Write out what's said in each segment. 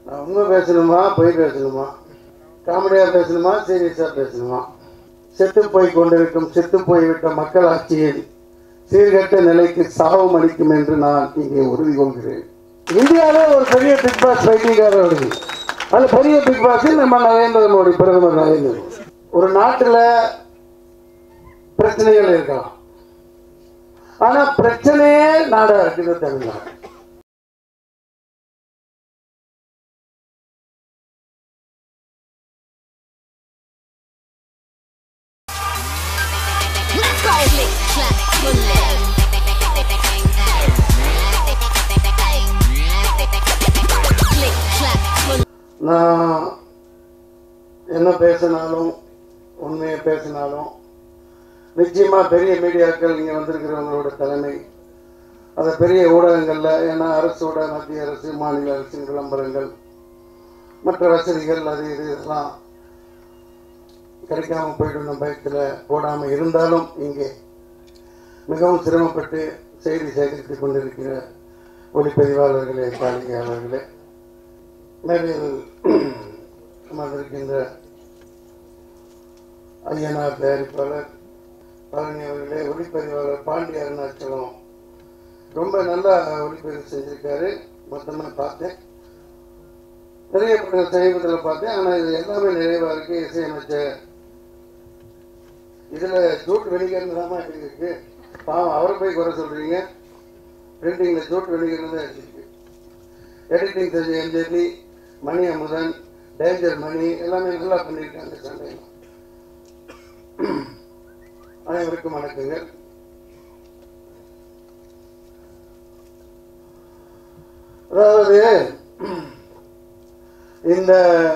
நான் உண்மை பேசணுமா பொய் பேசணுமா காமெடியாக பேசணுமா சீரியஸாக பேசணுமா செத்து போய் கொண்டிருக்கும் செத்து போய்விட்ட மக்கள் ஆட்சியில் சீர்கெட்ட நிலைக்கு சாபம் அளிக்கும் என்று நான் இங்கே உறுதி கொள்கிறேன் இந்தியாவிலே ஒரு பெரிய பிக் பாஸ் பைத்தியக்காரர் வருது அது பெரிய பிக் பாஸில் நம்ம நரேந்திர மோடி பிரதமர் நரேந்திர மோடி ஒரு நாட்டில் பிரச்சனைகள் இருக்கலாம் ஆனா பிரச்சனையே நாடா இருக்குது Tamil Nadu Let's go! Click, clack, bullet. Click, clack, bullet. நான் என்ன பேசினாலும் உண்மையை பேசினாலும் நிச்சயமா பெரிய மீடியாக்கள் இங்கே வந்திருக்கிறவங்களோட தலைமை அது பெரிய ஊடகங்கள்ல ஏன்னா அரசோட மத்திய அரசு மாநில அரசின் விளம்பரங்கள் மற்ற வசதிகள் அது இது இதெல்லாம் கிடைக்காம போயிடும் பயத்தில் போடாமல் இருந்தாலும் இங்கே மிகவும் சிரமப்பட்டு செய்தி சேகரித்துக் கொண்டிருக்கிற ஒளிப்பதிவாளர்களே காலிகையாளர்களே மேடையில் அமர்ந்திருக்கின்ற ஐயனார் தயாரிப்பாளர் பழனி அவர்களே ஒளிப்பதிவாளர் பாண்டி அருணாச்சலம் ரொம்ப நல்லா ஒளிப்பதிவு செஞ்சிருக்காரு மொத்தமாக பார்த்தேன் நிறைய படங்கள் சமீபத்தில் பார்த்தேன் ஆனால் இது எல்லாமே நிறைவாக இருக்கு இசையமைச்ச இதில் ஜூட் வெளிகர்னு தான் இருக்கு பாவம் அவரை போய் குறை சொல்கிறீங்க பிரிண்டிங்கில் ஜூட் வெளிகர்னு தான் எழுதிருக்கு எடிட்டிங் செஞ்ச எம்ஜேபி மணி அமுதன் டேஞ்சர் மணி எல்லாமே நல்லா பண்ணியிருக்காங்க சண்டையில் அனைவருக்கும் வணக்கங்கள் அதாவது இந்த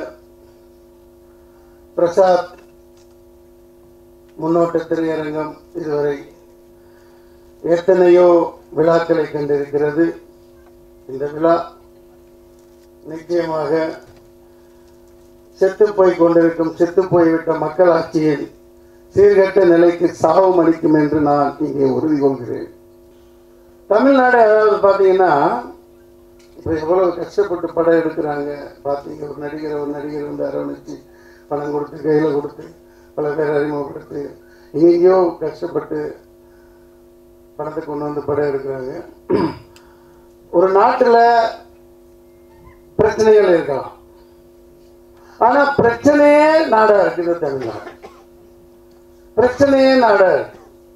பிரசாத் முன்னோட்ட திரையரங்கம் இதுவரை எத்தனையோ விழாக்களை கண்டிருக்கிறது இந்த விழா நிச்சயமாக செத்து போய் கொண்டிருக்கும் செத்து போய்விட்ட மக்கள் ஆட்சியில் சீர்கெட்ட நிலைக்கு சாபம் அளிக்கும் என்று நான் இங்கே உறுதி கொள்கிறேன் தமிழ்நாடு அதாவது பார்த்தீங்கன்னா இப்போ எவ்வளவு கஷ்டப்பட்டு படம் எடுக்கிறாங்க பார்த்தீங்க ஒரு நடிகர் ஒரு நடிகர் வந்து அரவணைச்சு பணம் கொடுத்து கையில் கொடுத்து பல பேர் அறிமுகப்படுத்தி எங்கேயோ கஷ்டப்பட்டு பணத்தை கொண்டு வந்து படம் எடுக்கிறாங்க ஒரு நாட்டில் பிரச்சனைகள் இருக்கலாம் ஆனா பிரச்சனையே நாடா இருக்குது தமிழ்நாடு பிரச்சனையே நாடா இருக்கு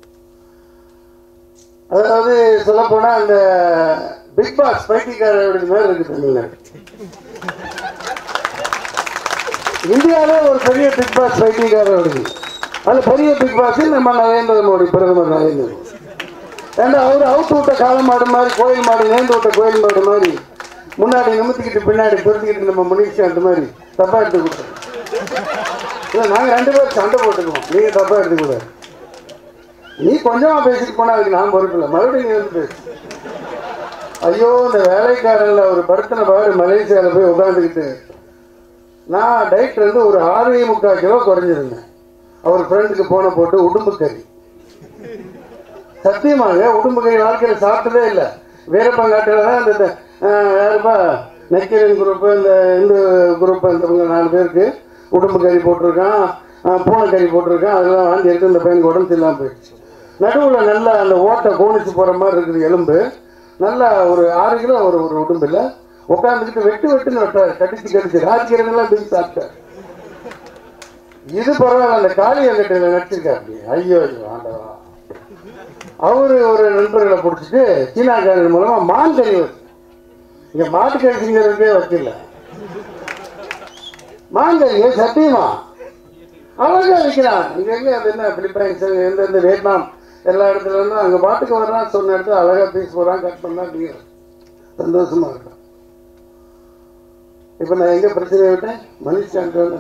அதாவது சொல்ல போனா அந்த பிக் பாஸ் பைத்தியக்காரர்களுடைய மாதிரி இருக்கு தமிழ்நாடு இந்தியாவிலே ஒரு பெரிய பிக் பாஸ் பைத்தியக்காரர் வருது அது பெரிய பிக் பாஸில் நம்ம நரேந்திர மோடி பிரதமர் நரேந்திர மோடி ஏன்னா அவர் அவுத்து விட்ட காளை மாடு மாதிரி கோயில் மாடு நேர்ந்து விட்ட கோயில் மாடு மாதிரி முன்னாடி நிமித்திக்கிட்டு பின்னாடி பொருத்திக்கிட்டு நம்ம முனிஷாண்ட் மாதிரி தப்பா எடுத்து கொடுத்தோம் இல்லை நாங்கள் ரெண்டு பேரும் சண்டை போட்டுக்குவோம் நீங்கள் தப்பா எடுத்துக்கூடாது நீ கொஞ்சமா பேசிட்டு போனா அதுக்கு நான் பொறுப்பில்லை மறுபடியும் நீ வந்து பேசு ஐயோ இந்த வேலைக்காரன்ல ஒரு படுத்தின பாடு மலேசியாவில் போய் உட்காந்துக்கிட்டு நான் டயட் வந்து ஒரு ஆறே முக்கால் கிலோ குறைஞ்சிருந்தேன் அவர் ஃப்ரெண்டுக்கு போன போட்டு உடும்பு கறி சத்தியமாக உடும்பு கறி வாழ்க்கையில் சாப்பிட்டதே இல்லை வீரப்பங்காட்டில் தான் இந்த அஹ், யாருப்பா நெக்கிரன் குரூப்பு இந்த இந்து குரூப் இந்தவங்க நாலு பேருக்கு உடம்பு கறி போட்டிருக்கான் அஹ், பூனை கறி போட்டிருக்கான் அதெல்லாம் வாங்கி எடுத்து இந்த பையனுக்கு உடம்பு இல்லாமல் போயிடுச்சு நடுவில் நல்லா அந்த ஓட்டை கோணிச்சு போகிற மாதிரி இருக்குது எலும்பு நல்லா ஒரு ஆறு கிலோ ஒரு ஒரு உடம்புல உட்காந்துக்கிட்டு வெட்டு வெட்டுன்னு வெட்டாரு கடிச்சு கடிச்சு ராஜ்கிரங்கெல்லாம் பிரிச்சு சாப்பிட்டார் இது பரவாயில்ல அந்த காளியங்கட்டையில் நடிச்சிருக்காரு ஐயோ ஐயோ ஆண்டவா அவரு ஒரு நண்பர்களை பிடிச்சிட்டு சீனாக்காரர் மூலமா மான் கறி வச்சு இங்க மாட்டுக்கறி திங்கிறதுக்கே வைக்கல மாங்கறி சத்தியமா அழகா விற்கிறான் இங்க எங்க அது என்ன பிலிப்பைன்ஸ் எந்தெந்த வியட்நாம் எல்லா இடத்துல இருந்தும் அங்க பாட்டுக்கு வர்றான் சொன்ன இடத்துல அழகா பீஸ் போடுறான் கட் பண்ணா அப்படிங்கிறான் சந்தோஷமா இருக்கான் இப்ப நான் எங்க பிரச்சனை விட்டேன் மனுஷ் சாண்டோன்னு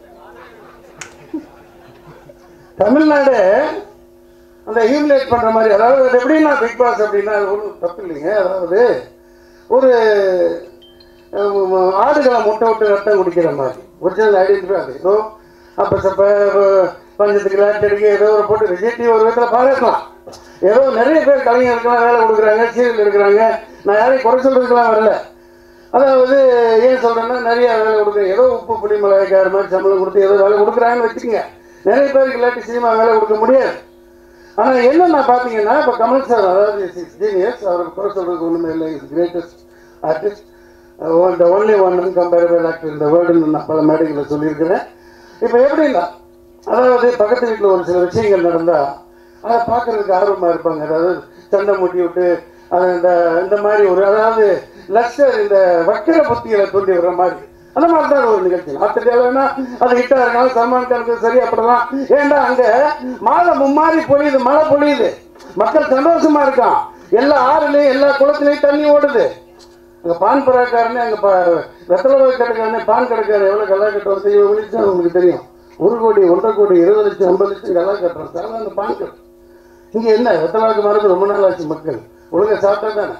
தமிழ்நாடு அந்த ஹியூமிலேட் பண்ற மாதிரி அதாவது அது எப்படின்னா பிக் பாஸ் அப்படின்னா அது ஒன்றும் தப்பு இல்லைங்க அதாவது ஒரு அஹ், ஆடுகளை முட்டை விட்டு ரத்தம் குடிக்கிற மாதிரி ஒரிஜினல் ஐடென்டிஃபை அது ஏதோ அப்போ சப்ப பஞ்சத்துக்கு லேட் அடிக்க ஏதோ ஒரு போட்டு விஜய் டிவி ஒரு விதத்தில் பாராட்டலாம் ஏதோ நிறைய பேர் கலைஞருக்கெல்லாம் வேலை கொடுக்குறாங்க சீரியல் எடுக்கிறாங்க நான் யாரையும் குறை சொல்றதுக்கெல்லாம் வரல அதாவது ஏன் சொல்கிறேன்னா நிறைய வேலை கொடுக்குறேன் ஏதோ உப்பு புளி மிளகாய்க்கார மாதிரி சம்பளம் கொடுத்து ஏதோ வேலை கொடுக்குறாங்கன்னு வச்சுக்கோங்க நிறைய பேருக்கு இல்லாட்டி சினிமா வேலை கொடுக்க முடியாது ஆனால் என்னென்ன பார்த்தீங்கன்னா இப்போ கமல் சார் அதாவது ஜீனியஸ் அவர் குறை சொல்றதுக்கு ஒன்றுமே இல்லை is greatest artist the only one comparable actor இந்த வேர்ல்டுன்னு நான் பல மேடைகளில் சொல்லியிருக்கிறேன் இப்போ எப்படின்னா அதாவது பக்கத்து வீட்டில் ஒரு சில விஷயங்கள் நடந்தால் அதை பார்க்கறதுக்கு ஆர்வமாக இருப்பாங்க அதாவது சண்டை மூட்டி விட்டு அது இந்த இந்த மாதிரி ஒரு அதாவது லக்ஷர் இந்த வக்கர புத்திகளை தூண்டி விடுற மாதிரி அந்த மாதிரி தான் ஒரு நிகழ்ச்சி ஆத்திரியாலன்னா அது ஹிட்டா இருக்கலாம் சல்மான் கானுக்கு சரியாப்படலாம் ஏன்டா அங்க மாதம் மும்மாறி பொழியுது மழை பொழியுது மக்கள் சந்தோஷமா இருக்கான் எல்லா ஆறுலயும் எல்லா குளத்துலயும் தண்ணி ஓடுது அங்க பான் பராக்காரனே அங்க ப- வெத்தலை பாக்கு கடைக்காரனே பான் கடைக்காரன் எவ்வளவு கல்லா கட்ட வந்து இவன் விழிச்சா உங்களுக்கு தெரியும் ஒரு கோடி ஒன்றரை கோடி இருபது லட்சம் ஐம்பது லட்சம் கல்லா கட்டுறான் சாதாரண பான் கடை இங்க என்ன வெத்தலாக்கு மரத்து ரொம்ப நாள் ஆச்சு மக்கள் ஒழுங்கா சாப்பிட்டா தானே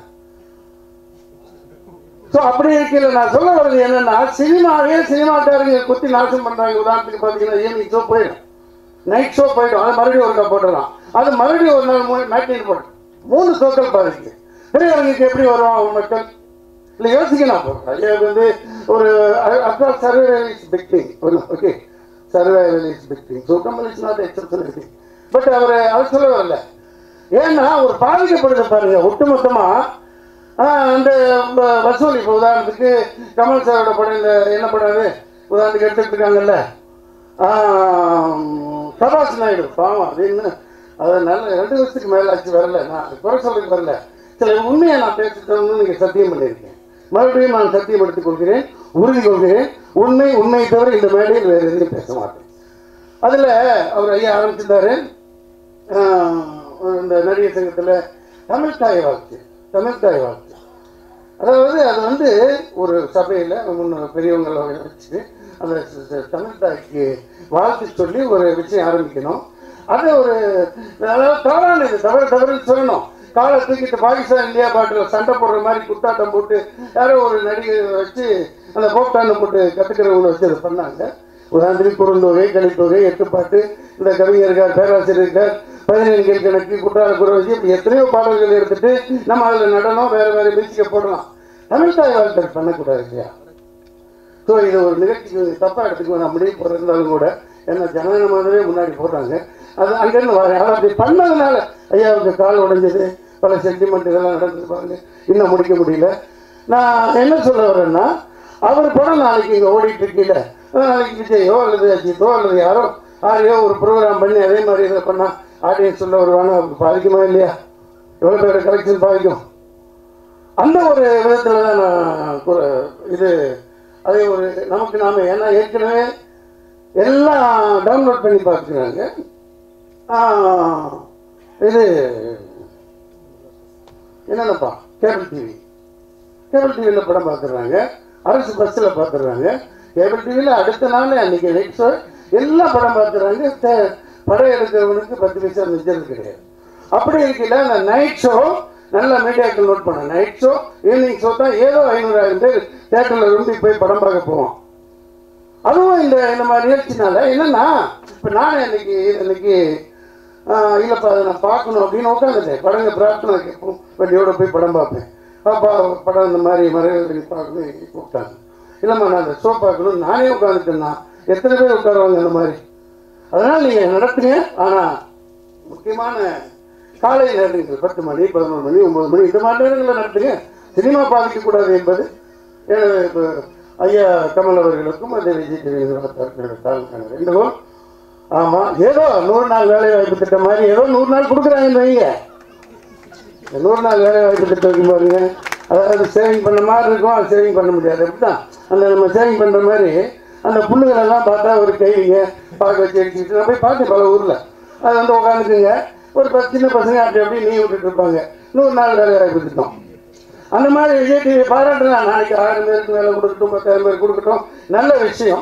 ஸோ அப்படி இருக்கல நான் சொல்ல வர்றது என்னன்னா சினிமாவே சினிமாக்காரங்க குத்தி நாசம் பண்றாங்க உதாரணத்துக்கு பார்த்தீங்கன்னா ஈவினிங் ஷோ போயிடும் நைட் ஷோ போயிடும் அது மறுபடியும் ஒருக்கா போட்டுடலாம் அது மறுபடியும் ஒரு நாள் மூணு மேட்டின் போடும் மூணு ஷோக்கள் பாதிக்கு திரையரங்குக்கு எப்படி வரும் மக்கள் இல்லை யோசிக்கலாம் அப்போ ஐயா இது வந்து ஒரு அப்ரால் survival is big thing okay survival is big thing so Kamal is not exceptional thing but அவர் அவர் சொல்ல வரல ஏன்னா ஒரு பாதிக்கப்படுது பாருங்க ஒட்டுமொத்தமா ஆஹ் அந்த வ- வசூல் இப்போ உதாரணத்துக்கு கமல் சாரோட படம் இந்த என்ன படம் அது உதாரணத்துக்கு எடுத்துட்டு இருக்காங்கல்ல ஆஹ் சபாஷ் நாயுடு பாவம் அது என்ன அது நல்ல ரெண்டு வருஷத்துக்கு மேல ஆச்சு வரல நான் குறை சொல்றதுக்கு வரல சில உண்மையை நான் பேசிட்டோம்னு நீங்க சத்தியம் பண்ணியிருக்கேன் மறுபடியும் நான் சத்தியம் எடுத்துக் கொள்கிறேன் உறுதி கொள்கிறேன் உண்மை உண்மையை தவிர இந்த மேடையில் வேறு எதுவும் பேச மாட்டேன் அதுல அவர் ஐயா ஆரம்பிச்சிருந்தாரு ஆஹ் இந்த நடிகர் சங்கத்துல தமிழ் தாய் வாழ்த்து தமிழ் தாய் வாழ்த்து அதாவது அது வந்து ஒரு சபையில் முன்ன பெரியவங்களை வச்சு அந்த ச- ச- தமிழ் தாய்க்கு வாழ்த்து சொல்லி ஒரு விஷயம் ஆரம்பிக்கணும் அது ஒரு அதாவது தவறான இது தவறு தவறுன்னு சொல்லணும் காலை தூக்கிட்டு பாகிஸ்தான் இந்தியா பாட்டில் சண்டை போடுற மாதிரி குத்தாட்டம் போட்டு யாரோ ஒரு நடிகை வச்சு அந்த போக்டான்னு போட்டு கற்றுக்கிறவங்களை வச்சு அதை பண்ணாங்க உதாரணத்துக்கு குறுந்தொகை கலித்தொகை எட்டுப்பாட்டு இந்த கவிஞர்கள் பேராசிரியர்கள் பதினெண்கள் கணக்கு குற்றால குறவசி இப்படி எத்தனையோ பாடல்கள் எடுத்துட்டு நம்ம அதில் நடனம் வேற வேற மியூசிக்கை போடலாம் தமிழ் தாய் வாழ்க்கை பண்ணக்கூடாது இல்லையா ஸோ இது ஒரு நிகழ்ச்சிக்கு தப்பாக எடுத்துக்க நான் முடிவு போகிறதுனாலும் கூட ஏன்னா ஜனநாயகமாகவே முன்னாடி போடுறாங்க அது அங்கேருந்து வர ஆனால் அப்படி பண்ணதுனால ஐயாவுக்கு கால் உடைஞ்சது பல சென்டிமெண்ட் இதெல்லாம் நடந்தது பாருங்க இன்னும் முடிக்க முடியல நான் என்ன சொல்ல வரேன்னா அவர் படம் நாளைக்கு இங்கே ஓடிட்டு இருக்கீல நாளைக்கு விஜயோ அல்லது அஜித்தோ அல்லது யாரோ யாரையோ ஒரு ப்ரோக்ராம் பண்ணி அதே மாதிரி இதை பண்ணால் ஆடியன்ஸ் உள்ள வருவாங்க அவருக்கு பாதிக்குமா இல்லையா எவ்வளோ பேர் கலெக்ஷன் பாதிக்கும் அந்த ஒரு விதத்தில் தான் நான் கூற- இது அதே ஒரு நமக்கு நாம ஏன்னா ஏற்கனவே எல்லாம் டவுன்லோட் பண்ணி பார்த்துக்கிறாங்க ஆஹ், இது என்னென்னப்பா கேபிள் டிவி கேபிள் டிவியில் படம் பார்த்துடுறாங்க அரசு பஸ்ஸில் பார்த்துடுறாங்க கேபிள் டிவியில் அடுத்த நாள் அன்னைக்கு நைட் ஷோ எல்லாம் படம் பார்த்துடுறாங்க தே- படம் எடுக்கிறவனுக்கு பத்து பைசா மிச்சது கிடையாது அப்படி இருக்கல அந்த நைட் ஷோ நல்ல மீடியாக்கள் நோட் பண்ண நைட் ஷோ ஈவினிங் ஷோ தான் ஏதோ ஐநூறாயிரம் பேர் தேட்டரில் விரும்பி போய் படம் பார்க்க போவோம் அதுவும் இந்த இந்த மாதிரி நிகழ்ச்சினால என்னன்னா இப்போ நான் இன்னைக்கு இன்னைக்கு ஆஹ், இல்லைப்பா அதை நான் பார்க்கணும் அப்படின்னு உட்காந்துட்டேன் படங்க பிரார்த்தனை கேட்போம் வண்டியோட போய் படம் பார்ப்பேன் பாப்பா படம் இந்த மாதிரி மறைவு பார்க்கணும் கூப்பிட்டாங்க இல்லைம்மா நான் அந்த ஷோ பார்க்கணும் நானே உட்காந்துட்டேன்னா எத்தனை பேர் உட்காருவாங்க அந்த மாதிரி அதனால் நீங்கள் நடத்துங்க ஆனால் முக்கியமான காலை நேரங்கள் பத்து மணி பதினொரு மணி ஒன்பது மணி இந்த மாதிரி நேரங்களில் நடத்துங்க சினிமா பாதிக்கக்கூடாது என்பது எனது இப்போ ஐயா கமல் அவர்களுக்கும் அதே விஜய் டிவி தாழ்க்கான வேண்டுகோள் ஆமாம் ஏதோ நூறு நாள் வேலை வாய்ப்பு திட்டம் மாதிரி ஏதோ நூறு நாள் கொடுக்குறாங்கன்னு வைங்க இந்த நூறு நாள் வேலை வாய்ப்பு திட்டம் வைக்கும் பாருங்க அதாவது சேவிங் பண்ண மாதிரி இருக்கும் அது சேவிங் பண்ண முடியாது அப்படிதான் அந்த நம்ம சேவிங் பண்ணுற மாதிரி அந்த புல்லுகளெல்லாம் பார்த்தா ஒரு கைவிங்க பார்க்க வச்சு எடுத்துக்கிட்டு நான் போய் பார்த்தேன் பல ஊரில் அது வந்து உட்காந்துக்குங்க ஒரு பத்து சின்ன பசங்க அப்படி அப்படி நீ விட்டுட்டு இருப்பாங்க நூறு நாள் வேலை வாய்ப்பு திட்டம் அந்த மாதிரி விஜய் டிவி பாராட்டலாம் நாளைக்கு ஆயிரம் பேருக்கு வேலை கொடுக்கட்டும் பத்தாயிரம் பேர் கொடுக்கட்டும் நல்ல விஷயம்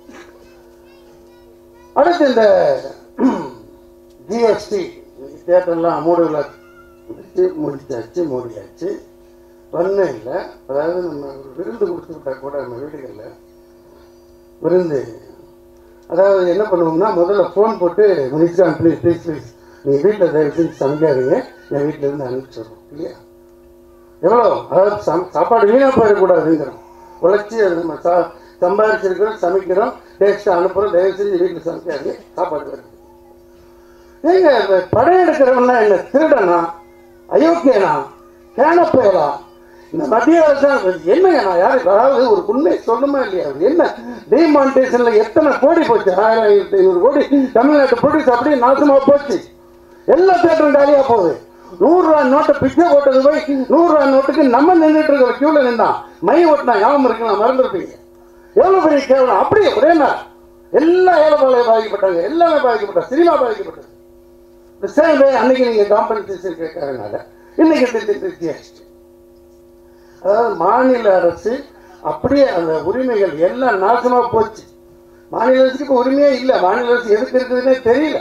அடுத்து இந்த ஜிஎஸ்டி தேட்டர்லாம் மூடுல முடிச்சாச்சு மூடியாச்சு ஒன்றும் இல்லை அதாவது நம்ம ஒரு விருந்து கொடுத்துக்கிட்டா கூட நம்ம வீடுகளில் விருந்து அதாவது என்ன பண்ணுவோம்னா முதல்ல ஃபோன் போட்டு முனிச்சான் ப்ளீஸ் ப்ளீஸ் ப்ளீஸ் நீங்கள் வீட்டில் தயவு செஞ்சு சமைக்காதீங்க என் வீட்டிலேருந்து அனுப்பிச்சிடுறோம் இல்லையா எவ்வளோ அதாவது சம் சாப்பாடு வீணாக போயிடக்கூடாதுங்கிறோம் உழைச்சி அதை நம்ம சா சம்பாதிச்சிருக்கிறோம் சமைக்கிறோம் டேஸ்ட்டாக அனுப்புகிறோம் தயவு செஞ்சு வீட்டில் சமைக்காது சாப்பாடு வருது ஏங்க இந்த படம் எடுக்கிறவன்னா என்ன திருடனா அயோக்கியனா கேனப்பேரா இந்த மத்திய அரசாங்கம் என்னங்க நான் யாரு அதாவது ஒரு உண்மை சொல்லணுமா இல்லையா அது என்ன டிமானிட்டேஷன்ல எத்தனை கோடி போச்சு ஆயிரம் ஆயிரத்தி ஐநூறு கோடி தமிழ்நாட்டு ப்ரொடியூஸ் அப்படியே நாசமா போச்சு எல்லா தேட்டரும் காலியா போகுது நூறு ரூபாய் நோட்டை பிச்சை போட்டது போய் நூறு ரூபாய் நோட்டுக்கு நம்ம நின்றுட்டு இருக்கிற கியூல நின்றான் மை ஓட்டினா ஞாபகம் இருக்கலாம் மறந்துருப்பீங்க எவ்வளவு பெரிய கேவலம் அப்படியே ஒரே நாள் எல்லா ஏழைப்பாளையம் பாதிக்கப்பட்டாங்க எல்லாமே பாதிக்கப்பட்டாங்க சினிமா பாதிக்கப்பட்டது இந்த சேம் வே அன்னைக்கு நீங்க காம்பன்சேஷன் கேட்கறதுனால இன்னைக்கு ஜிஎஸ்டி அதாவது மாநில அரசு அப்படியே அந்த உரிமைகள் எல்லாம் நாசமா போச்சு மாநில அரசுக்கு இப்ப உரிமையே இல்லை மாநில அரசு எதுக்கு இருக்குதுன்னே தெரியல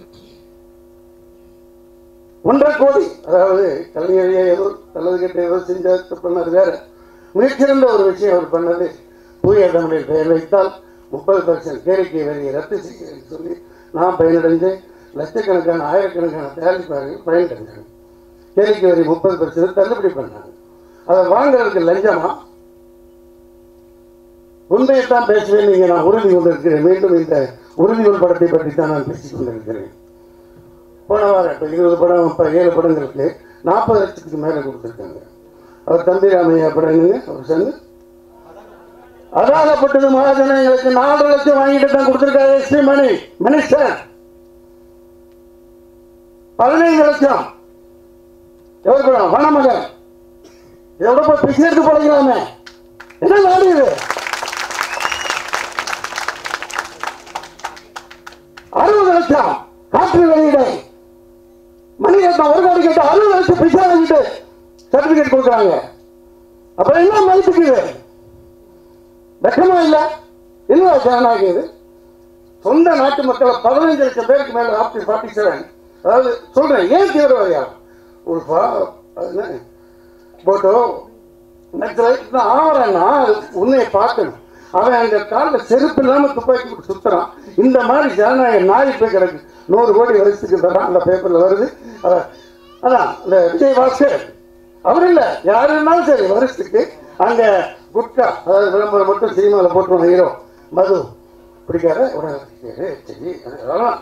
ஒன்றரை கோடி அதாவது கலைஞரையே ஏதோ நல்லது கெட்ட ஏதோ செஞ்ச பண்ணது வேற மிகச்சிறந்த ஒரு விஷயம் அவர் பண்ணது தூய தமிழில் பெயர் வைத்தால் முப்பது பர்சன்ட் கேளிக்கை வரியை ரத்து செய்கிறேன் சொல்லி நான் பயனடைந்து லட்சக்கணக்கான ஆயிரக்கணக்கான தயாரிப்பாளர்கள் பயனடைஞ்சாங்க கேளிக்கை வரி முப்பது பர்சன்ட் தள்ளுபடி பண்ணாங்க அதை வாங்குறதுக்கு லஞ்சமா உண்மையைத்தான் பேசுவேன் நீங்க நான் உறுதி கொண்டிருக்கிறேன் மீண்டும் இந்த உறுதிமொழி படத்தை பற்றி தான் நான் பேசிக் கொண்டிருக்கிறேன் போன வாரம் இப்போ இருபது படம் இப்போ ஏழு படங்களுக்கு நாற்பது லட்சத்துக்கு மேலே கொடுத்துருக்காங்க அவர் தம்பி ராமையா படம் என்னங்க அவர் சொன்ன அதாகப்பட்டது மகாஜனங்களுக்கு நாலு லட்சம் வாங்கிட்டு தான் கொடுத்துருக்காரு எஸ்பி மணி மினிஸ்டர் பதினைந்து லட்சம் எவர் படம் வனமகன் இதோட போய் பிச்சை எடுத்து பழகலாமே என்ன நாடு இது அறுபது லட்சம் காற்று வெளியிடை மணிரத்னம் ஒரு கோடி கேட்டு அறுபது லட்சம் பிச்சை வாங்கிட்டு சர்டிபிகேட் கொடுக்குறாங்க அப்புறம் என்ன மதிப்புக்கு இது வெக்கமா இல்ல என்ன ஜனநாயகம் இது சொந்த நாட்டு மக்களை பதினைஞ்சு லட்சம் பேருக்கு மேல ஆப்டி ஃபார்ட்டி செவன் அதாவது சொல்றேன் ஏன் தீவிரவாதியா ஒரு பா- அது என்ன போட்டோ நெக்ஸ்ட் ஆவறேன்னா உன்னைய பார்க்கணும் அவன் அந்த காலில் செருப்பு இல்லாம துப்பாக்கி போட்டு சுத்துறான் இந்த மாதிரி ஜனநாயக நாய் போய் கிடக்கு நூறு கோடி வருஷத்துக்கு தரான் அந்த பேப்பர்ல வருது அதான் அதான் இந்த விஜய் பாஸ்கர் அவர் இல்ல யாரு இருந்தாலும் சரி வருஷத்துக்கு அங்க குட்கா அதாவது விளம்பரம் மட்டும் சினிமாவில் போட்டுருவோம் ஹீரோ மது பிடிக்காத உடனே சரி அதெல்லாம்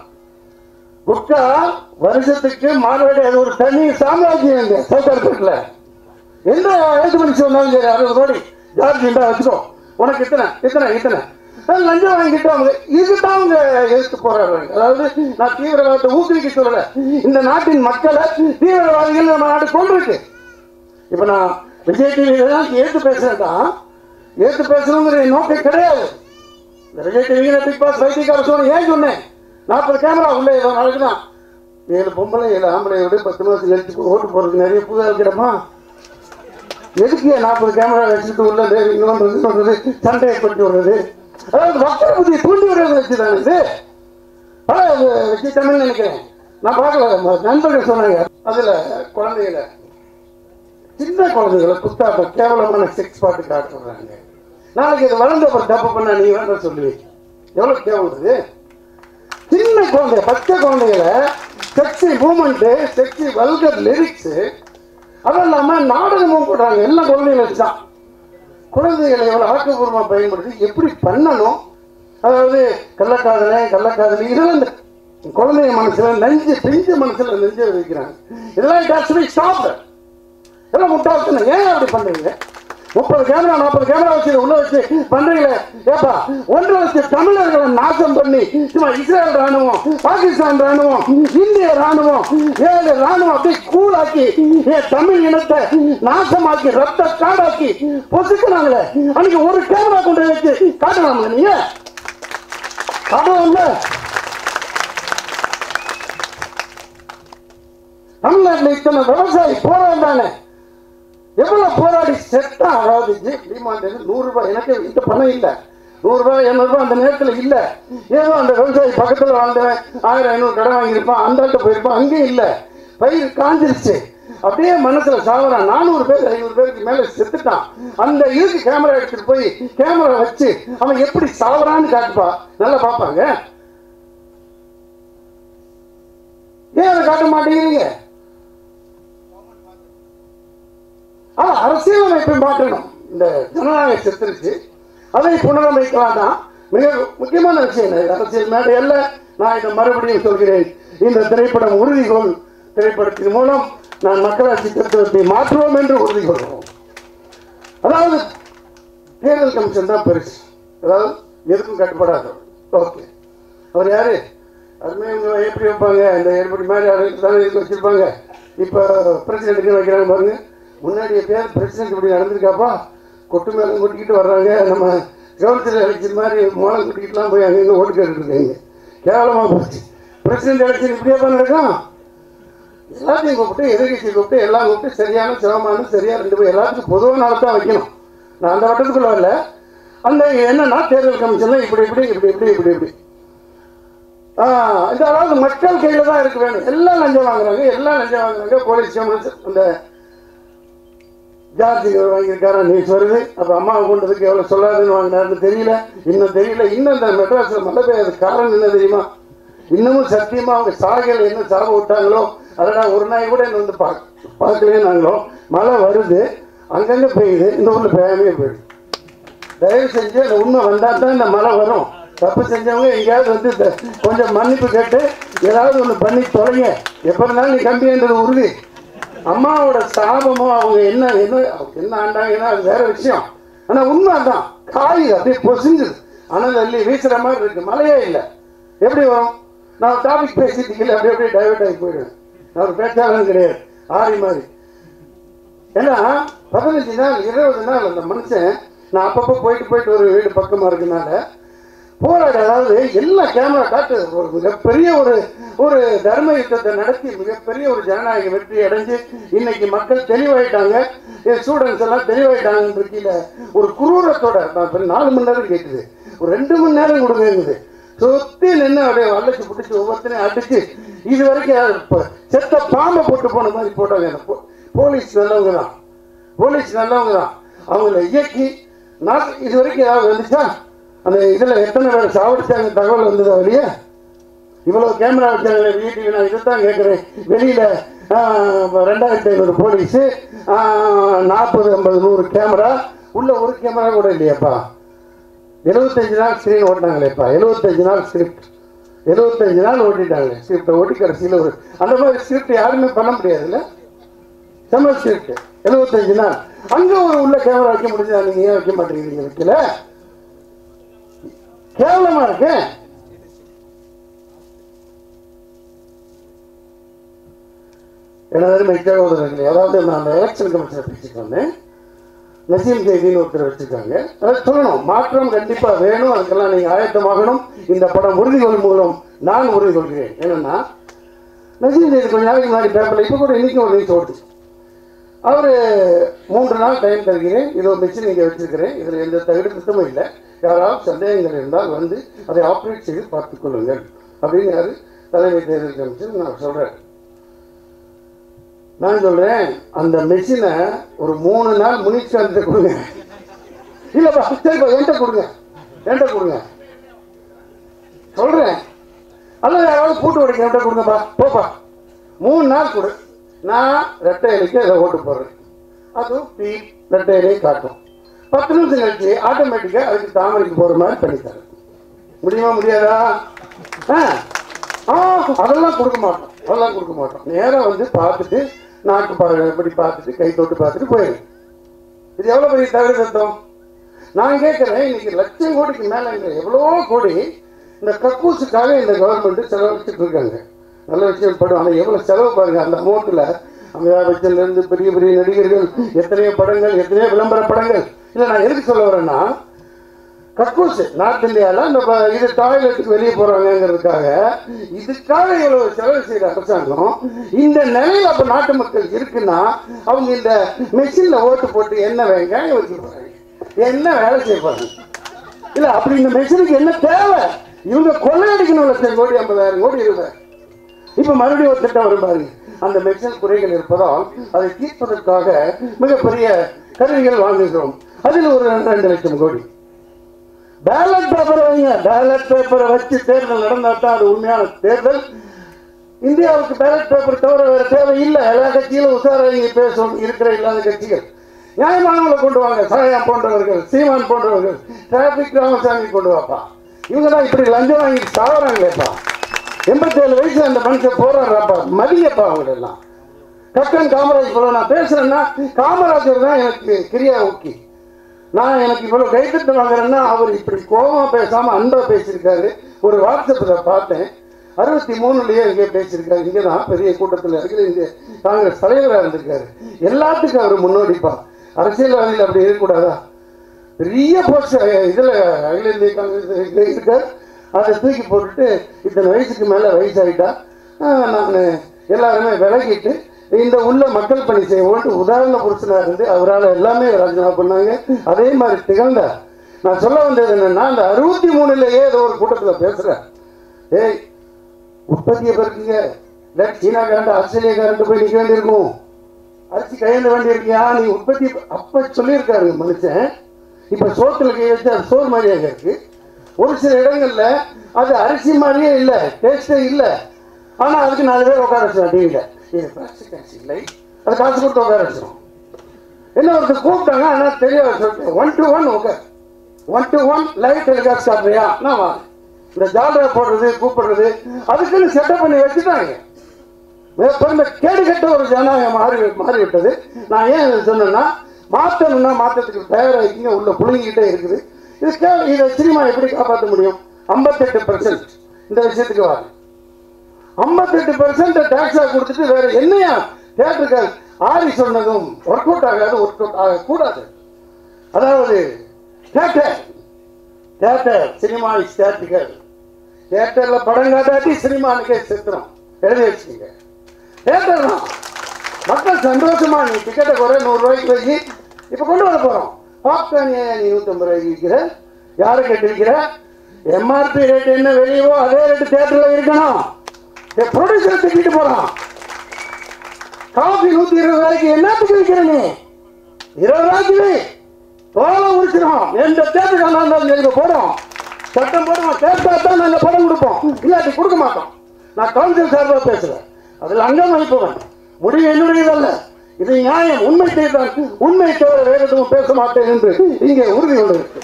குட்கா வருஷத்துக்கு மார்வாடி அது ஒரு தனி சாம்ராஜ்யம் இங்க சவுகார்பேட்டில் எந்த ஏற்றுமதி சொன்னாலும் சரி அறுபது கோடி ஜார்ஜ் இண்டா வச்சுக்கோ உனக்கு இத்தனை இத்தனை இத்தனை அஹ் லஞ்சம் வாங்கிட்டு அவங்க இதுதான் அவங்க எதிர்த்து போராடுறாங்க அதாவது நான் தீவிரவாதத்தை ஊக்குவிக்க சொல்லல இந்த நாட்டின் மக்களை தீவிரவாதிகள் நம்ம நாடு கொண்டிருக்கு இப்ப நான் விஜய் டிவியில தான் ஏத்து பேசுறேன்டா ஏத்து பேசணுங்கிற என் நோக்கம் கிடையாது இந்த விஜய் டிவி பிக் பாஸ் வைத்தியக்கார சொன்ன ஏன் சொன்னேன் நாற்பது கேமரா உள்ளே ஏதோ நாளைக்கு தான் ஏழு பொம்பளை ஏழு ஆம்பளை விட பத்து மாதம் கழிச்சு ஓட்டு போறதுக்கு நிறைய புதா இருக்கிறமா எதுக்கு நாற்பது கேமரா வச்சுட்டு உள்ள இன்னொன்று இன்னொன்று சண்டையை கொண்டு வர்றது அதாவது மக்கள் புத்தியை தூண்டி விடுறது வச்சுதான் இது ஆனா அது வச்சு தமிழ் நினைக்கிறேன் நான் பார்க்கல நம்ம நண்பர்கள் சொன்னாங்க அதுல குழந்தைகளை சின்ன குழந்தைகளை குத்தாட்ட கேவலமான செக்ஸ் பாட்டு காட்டுறாங்க நாளைக்கு இது வளர்ந்த அப்புறம் தப்பு பண்ணா நீ வேண்டாம் சொல்லுவீங்க எவ்வளவு கேவலம் இது சின்ன குழந்தை பச்சை குழந்தைகளை sexy moment sexy vulgar lyrics அதுவும் இல்லாம நாடகமும் போடுறாங்க எல்லாம் குழந்தைகளை தான் குழந்தைகளை எவ்வளவு ஆக்கப்பூர்வமா பயன்படுத்தி எப்படி பண்ணணும் அதாவது கள்ளக்காதலை கள்ளக்காதலி இதெல்லாம் இந்த குழந்தைங்க மனசுல நெஞ்சு பிஞ்சு மனசுல நெஞ்சு வைக்கிறாங்க இதெல்லாம் டாக்ஸ் ஸ்டாப் எல்லாம் முட்டாள்தனம் ஏன் அப்படி பண்றீங்க முப்பது கேமரா நாற்பது கேமரா வச்சு உள்ள வச்சு பண்றீங்களே ஏப்பா ஒன்றரை லட்சம் தமிழர்களை நாசம் பண்ணி சும்மா இஸ்ரேல் ராணுவம் பாகிஸ்தான் ராணுவம் இந்திய ராணுவம் ஏழு ராணுவம் அப்படியே கூலாக்கி என் தமிழ் இனத்தை நாசமாக்கி ரத்த காடாக்கி பொசுக்குனாங்களே அன்னைக்கு ஒரு கேமரா கொண்டு வச்சு காட்டலாம்ல நீங்க காட்டலாம்ல தமிழ்நாட்டில் இத்தனை விவசாயி போராண்டானே எவ்வளவு போராடி செத்தா அதாவது ஜி- டிமாண்ட் வந்து நூறு ரூபாய் எனக்கு இந்த பணம் இல்ல நூறு ரூபாய் இருநூறு ரூபாய் அந்த நேரத்துல இல்ல ஏதோ அந்த விவசாயி பக்கத்துல வாழ்ந்தவன் ஆயிரம் ஐநூறு கடன் வாங்கியிருப்பான் அந்த ஆள்கிட்ட போயிருப்பான் அங்கேயும் இல்ல பயிர் காஞ்சிருச்சு அப்படியே மனசுல சாவறான் நானூறு பேர் ஐநூறு பேருக்கு மேல செத்துட்டான் அந்த இதுக்கு கேமரா எடுத்துட்டு போய் கேமரா வச்சு அவன் எப்படி சாவறான்னு காட்டுப்பா நல்லா பார்ப்பாங்க ஏன் அதை காட்ட மாட்டேங்கிறீங்க ஆனா அரசியலமைப்பை மாற்றணும் இந்த ஜனநாயகம் செத்துருச்சு அதை புனரமைக்கலாம் தான் மிக முக்கியமான விஷயம் என்ன அரசியல் மேடையல்ல நான் இதை மறுபடியும் சொல்கிறேன் இந்த திரைப்படம் உறுதிகொள் திரைப்படத்தின் மூலம் நான் மக்களாட்சி தத்துவத்தை மாற்றுவோம் என்று உறுதி கொள்கிறோம் அதாவது தேர்தல் கமிஷன் தான் பெருசு அதாவது எதுக்கும் கட்டுப்படாது ஓகே அவர் யாரு அதுமே இவங்க எப்படி வைப்பாங்க இந்த ஏற்படி மாதிரி ஆளுக்கு தானே இதுக்கு வச்சிருப்பாங்க இப்போ பிரசிடென்ட்டுக்கு வைக்கிறாங்க பாருங்க முன்னாடி எப்பயாவது பிரசிடென்ட் இப்படி நடந்திருக்காப்பா கொட்டு மேலே கொட்டிக்கிட்டு வர்றாங்க நம்ம கவர்னத்தில் எலெக்ஷன் மாதிரி மோளம் கொட்டிக்கிட்டுலாம் போய் அங்கங்கே ஓட்டு கேட்டுருக்காங்க கேவலமாக போச்சு பிரசிடென்ட் எலெக்ஷன் இப்படியாப்பா நடக்கும் எல்லாத்தையும் கூப்பிட்டு எதிர்கட்சி கூப்பிட்டு எல்லாம் கூப்பிட்டு சரியான சிரமமான சரியா ரெண்டு பேர் எல்லாத்துக்கும் பொதுவான ஆள் தான் வைக்கணும் நான் அந்த வட்டத்துக்குள்ள வரல அந்த என்னன்னா தேர்தல் கமிஷன்ல இப்படி இப்படி இப்படி இப்படி இப்படி இப்படி ஆ, இது அதாவது மக்கள் கையில தான் இருக்க வேணும் எல்லாம் லஞ்சம் வாங்குறாங்க எல்லாம் லஞ்சம் வாங்குறாங்க போலீஸ் கமிஷன் அந்த ஜார்ஜ் இவர் வாங்கியிருக்காரா நியூஸ் வருது அப்ப அம்மாவை கொண்டதுக்கு எவ்வளவு சொல்லாதுன்னு வாங்கினாருன்னு தெரியல இன்னும் தெரியல இன்னும் இந்த மெட்ராஸ்ல மழை பெய்யாத காரணம் என்ன தெரியுமா இன்னமும் சத்தியமா அவங்க சாகையில் என்ன சாப விட்டாங்களோ அதெல்லாம் ஒரு நாய் கூட என்ன வந்து பார்க்க பார்க்கலையே நாங்களோ மழை வருது அங்கங்க பெய்யுது இந்த ஊர்ல பெய்யாமே போயிடுது தயவு செஞ்சு அந்த உண்மை வந்தால் தான் இந்த மழை வரும் தப்பு செஞ்சவங்க எங்கேயாவது வந்து இந்த கொஞ்சம் மன்னிப்பு கேட்டு ஏதாவது ஒன்று பண்ணி தொலைங்க எப்போ இருந்தாலும் நீ கம்பின்றது உறுதி அம்மாவோட சாபமோ அவங்க என்ன என்ன அவங்க என்ன ஆண்டாங்கன்னா அது வேற விஷயம் ஆனால் உண்மை அதான் காயுது அப்படியே பொசுங்குது ஆனால் அள்ளி வீசுற மாதிரி இருக்கு மழையே இல்லை எப்படி வரும் நான் டாபிக் பேசிட்டு இருக்கல அப்படியே அப்படியே டைவர்ட் ஆகி போயிடுவேன் நான் ஒரு பேச்சாளன் கிடையாது ஆரி மாதிரி ஏன்னா பதினஞ்சு நாள் இருபது நாள் அந்த மனுஷன் நான் அப்பப்போ போயிட்டு போயிட்டு ஒரு வீடு பக்கமாக இருக்கனால போராட அதாவது எல்லா கேமரா காட்டு ஒரு மிகப்பெரிய ஒரு ஒரு தர்ம யுத்தத்தை நடத்தி மிகப்பெரிய ஒரு ஜனநாயக வெற்றி அடைஞ்சு இன்னைக்கு மக்கள் தெளிவாயிட்டாங்க ஸ்டூடெண்ட்ஸ் எல்லாம் தெளிவாயிட்டாங்கன்னு இருக்கையில ஒரு குரூரத்தோட நான் இப்ப நாலு மணி நேரம் கேட்குது ஒரு ரெண்டு மணி நேரம் கொடுங்குது சுத்தி நின்று அப்படியே வளைச்சு பிடிச்சி ஒவ்வொருத்தனையும் அடிச்சு இது வரைக்கும் யாரு இப்ப செத்த பாம்பை போட்டு போன மாதிரி போட்டாங்க அந்த போ- போலீஸ் நல்லவங்க தான் போலீஸ் நல்லவங்க தான் அவங்கள இயக்கி நான் இது வரைக்கும் ஏதாவது வந்துச்சா அந்த இதில் எத்தனை பேர் சாவடிச்சாங்க தகவல் வந்ததா வெளியே இவ்வளோ கேமரா வச்சாங்களே வீட்டுக்கு நான் இதைத்தான் கேட்குறேன் வெளியில் ரெண்டாயிரத்தி ஐநூறு போலீஸு நாற்பது ஐம்பது நூறு கேமரா உள்ள ஒரு கேமரா கூட இல்லையாப்பா எழுபத்தஞ்சு நாள் ஸ்க்ரீன் ஓட்டினாங்களேப்பா எழுபத்தஞ்சு நாள் ஸ்கிரிப்ட் எழுபத்தஞ்சு நாள் ஓட்டிட்டாங்க ஸ்கிரிப்டை ஓட்டி கடைசியில் ஒரு அந்த மாதிரி ஸ்கிரிப்ட் யாருமே பண்ண முடியாதுல்ல தமிழ் ஸ்கிரிப்ட் எழுபத்தஞ்சு நாள் அங்கே ஒரு உள்ள கேமரா வைக்க முடிஞ்சா நீங்கள் ஏன் வைக்க மாட்டேங்கிறீங்க வைக்கல கேவலமா இருக்கு எனது அருமை சகோதரர்களே அதாவது நான் அந்த எலெக்ஷன் கமிஷனை பேசிட்டு வந்தேன் நசீம் செய்தின்னு ஒருத்தர் வச்சிருக்காங்க அதை சொல்லணும் மாற்றம் கண்டிப்பா வேணும் அதுக்கெல்லாம் நீங்க ஆயத்தமாகணும் இந்த படம் உறுதிகொள் மூலம் நான் உறுதி கொள்கிறேன் என்னன்னா நசீம் செய்தி கொஞ்ச நாளைக்கு முன்னாடி பேப்பர்ல இப்போ கூட இன்னைக்கு ஒரு நியூஸ் ஓடுச்சு அவர் மூன்று நாள் டைம் தருகிறேன் இது ஒரு மிஷின் இங்கே வச்சிருக்கிறேன் இதில் எந்த தகுதி திட்டமும் இல்லை யாராவது சந்தேகங்கள் இருந்தால் வந்து அதை ஆப்ரேட் செய்து பார்த்துக் கொள்ளுங்கள் அப்படின்னு யாரு தலைமை தேர்தல் கமிஷன் நான் சொல்கிறேன் நான் சொல்கிறேன் அந்த மெஷினை ஒரு மூணு நாள் முனிச்சாந்திட்ட கொடுங்க இல்லைப்பா சரிப்பா என்கிட்ட கொடுங்க என்கிட்ட கொடுங்க சொல்கிறேன் அல்லது யாராவது கூட்டு உடைக்க என்கிட்ட கொடுங்கப்பா போப்பா மூணு நாள் கொடு நான் ரெட்டை இலைக்கு அதை ஓட்டு போடுறேன் அதுவும் பி ரெட்டை இலையை காட்டும் பத்து நிமிஷம் கழிச்சு ஆட்டோமேட்டிக்காக அதுக்கு தாமரைக்கு போகிற மாதிரி பண்ணித்தரேன் முடியுமா முடியாதா ஆ ஆ அதெல்லாம் கொடுக்க மாட்டோம் அதெல்லாம் கொடுக்க மாட்டோம் நேராக வந்து பார்த்துட்டு நாட்டு பாருங்க எப்படி பார்த்துட்டு கை தொட்டு பார்த்துட்டு போயிடும் இது எவ்வளோ பெரிய தவறு சத்தம் நான் கேட்குறேன் இன்னைக்கு லட்சம் கோடிக்கு மேலே எவ்வளோ கோடி இந்த கக்கூசுக்காக இந்த கவர்மெண்ட் செலவழிச்சிட்டு இருக்காங்க நல்ல விஷயம் படும் ஆனால் எவ்வளோ செலவு பாருங்க அந்த அமௌண்ட்டில் அமிதாப் பச்சன்லேருந்து பெரிய பெரிய நடிகர்கள் எத்தனையோ படங்கள் எத்தனையோ விளம்பர படங்கள் இல்லை நான் எதுக்கு சொல்ல வரேன்னா கக்கூசு நார்த் இந்தியாவில் அந்த ப- இது டாய்லெட்டுக்கு வெளியே போகிறாங்கங்கிறதுக்காக இதுக்காக இவ்வளவு செலவு செய்கிற அரசாங்கம் இந்த நிலையில் அப்போ நாட்டு மக்கள் இருக்குன்னா அவங்க இந்த மெஷினில் ஓட்டு போட்டு என்ன வெங்காயம் வைக்க போகிறாங்க என்ன வேலை செய்ய போகிறாங்க இல்லை அப்படி இந்த மெஷினுக்கு என்ன தேவை இவங்க கொள்ளையடிக்கணும் லட்சம் கோடி ஐம்பதாயிரம் கோடி இருபதாயிரம் இப்போ மறுபடியும் ஒரு திட்டம் வரும் பாருங்க அந்த மெஷின் குறைகள் இருப்பதால் அதை தீர்ப்பதற்காக மிகப்பெரிய கருவிகள் வாங்குகிறோம் அதில் ஒரு ரெண்டு ரெண்டு லட்சம் கோடி பேலட் பேப்பரை வைங்க பேலட் பேப்பரை வச்சு தேர்தல் நடந்தா தான் அது உண்மையான தேர்தல் இந்தியாவுக்கு பேலட் பேப்பர் தவிர வேற தேவை இல்லை எல்லா கட்சியிலும் உஷாராங்க பேசும் இருக்கிற இல்லாத கட்சிகள் நியாயமானவங்களை கொண்டு வாங்க சாயாம் போன்றவர்கள் சீமான் போன்றவர்கள் டிராபிக் ராமசாமி கொண்டு வாப்பா இவங்க தான் இப்படி லஞ்சம் வாங்கி சாவறாங்களேப்பா எண்பத்தேழு வயசுல அந்த மனுஷன் போறாருப்பா மதியப்பா அவங்க எல்லாம் கப்டன் காமராஜ் இவ்வளவு நான் பேசுறேன்னா காமராஜர் தான் எனக்கு கிரியா ஊக்கி நான் எனக்கு இவ்வளவு கைத்தட்டு வாங்குறேன்னா அவர் இப்படி கோபமா பேசாம அன்பா பேசியிருக்காரு ஒரு வாட்ஸ்அப்ல பார்த்தேன் அறுபத்தி மூணுலயே இங்கே பேசியிருக்காரு இங்கே தான் பெரிய கூட்டத்தில் இருக்கிற இங்கே காங்கிரஸ் தலைவராக இருந்திருக்காரு எல்லாத்துக்கும் அவர் முன்னோடிப்பா அரசியல்வாதிகள் அப்படி இருக்கக்கூடாதா பெரிய போஸ்ட் இதில் அகில இந்திய காங்கிரஸ் இருக்கார் அதை தூக்கி போட்டுட்டு இத்தனை வயசுக்கு மேலே வயசாயிட்டா நான் எல்லாருமே விலகிட்டு இந்த உள்ள மக்கள் பணி செய்வோன்ட்டு உதாரண புருஷனாக இருந்து அவரால் எல்லாமே ராஜினாமா பண்ணாங்க அதே மாதிரி திகழ்ந்தார் நான் சொல்ல வந்தது என்னன்னா அந்த அறுபத்தி மூணுலயே ஏதோ ஒரு கூட்டத்தில் பேசுகிறேன் ஏய் உற்பத்தியை பெருக்குங்க இல்லை சீனாக்காரன்ட்டு ஆஸ்திரேலியாக்காரன்ட்டு போய் நிற்க வேண்டியிருக்கும் அரிசி கையெழுந்த வேண்டியிருக்கியா நீ உற்பத்தி அப்ப சொல்லியிருக்காரு மனுஷன் இப்ப சோத்துல கை வச்சு அது சோறு மாதிரியாக இருக்கு ஒரு சில இடங்கள்ல அது அரிசி மாதிரியே இல்லை டேஸ்டே இல்லை ஆனா அதுக்கு நாலு பேர் உட்கார வச்சிடும் டிவியில இது பிளாஸ்டிக் அரிசி இல்லை அது காசு கொடுத்து உட்கார வச்சிடும் என்ன ஒருத்தர் கூப்பிட்டாங்க ஆனா தெரியாது சொல்லிட்டு ஒன் டு ஒன் உட்கார் one to one live telecast காட்டுறியா நான் வா இந்த ஜாலரா போடுறது கூப்பிடுறது அதுக்குன்னு செட்டப் பண்ணி வச்சுட்டாங்க பிறந்த கேடு கட்ட ஒரு ஜனநாயகம் மாறி மாறிவிட்டது நான் ஏன் இதை சொன்னேன்னா மாற்றணும்னா மாற்றத்துக்கு தயாராகிங்க உள்ள புழுங்கிக்கிட்டே இருக்குது இது கே இதை சினிமா எப்படி காப்பாற்ற முடியும் ஐம்பத்தெட்டு பர்சன்ட் இந்த விஷயத்துக்கு வாங்க ஐம்பத்தெட்டு பர்சன்ட் டேக்ஸாக கொடுத்துட்டு வேற என்னையா தேட்டருக்கு ஆரி சொன்னதும் ஒர்க் அவுட் ஆகாது ஒர்க் அவுட் ஆகக்கூடாது அதாவது தேட்டர் தேட்டர் சினிமா இஸ் தேட்டர்கள் தேட்டர்ல படம் காட்டாட்டி சினிமானுக்கே சித்திரம் எழுதி வச்சுக்கோங்க தேட்டர் தான் மக்கள் சந்தோஷமா நீ டிக்கெட்டை குறை நூறு ரூபாய்க்கு வச்சு இப்போ கொண்டு வர போறோம் பாப்கார்ன் ஏன் நீ நூற்றம்பது ரூபாய்க்கு விற்கிற யாரு கேட்டிருக்கிற எம்ஆர்பி ரேட் என்ன வெளியவோ அதே ரேட்டு தேட்டர்ல இருக்கணும் ப்ரொடியூசர் திட்டிட்டு போறான் காஃபி நூத்தி இருபது ரூபாய்க்கு என்னத்துக்கு விற்கிற நீ இருபது ரூபாய்க்கு வை. தோலை உரிச்சிடும் எந்த தேட்டருக்கு இருந்தாலும் சரி இப்ப போடும் சட்டம் போடுவோம் கேட்டா தான் நாங்கள் படம் கொடுப்போம் இல்லாட்டி கொடுக்க மாட்டோம் நான் கவுன்சில் சார்பாக பேசுறேன் அதில் அங்கம் வைப்பவன் முடிவு என்னுடையதல்ல இது நியாயம் உண்மை செய்தான் உண்மை தவிர வேற எதுவும் பேச மாட்டேன் என்று இங்கே உறுதியோடு இருக்கு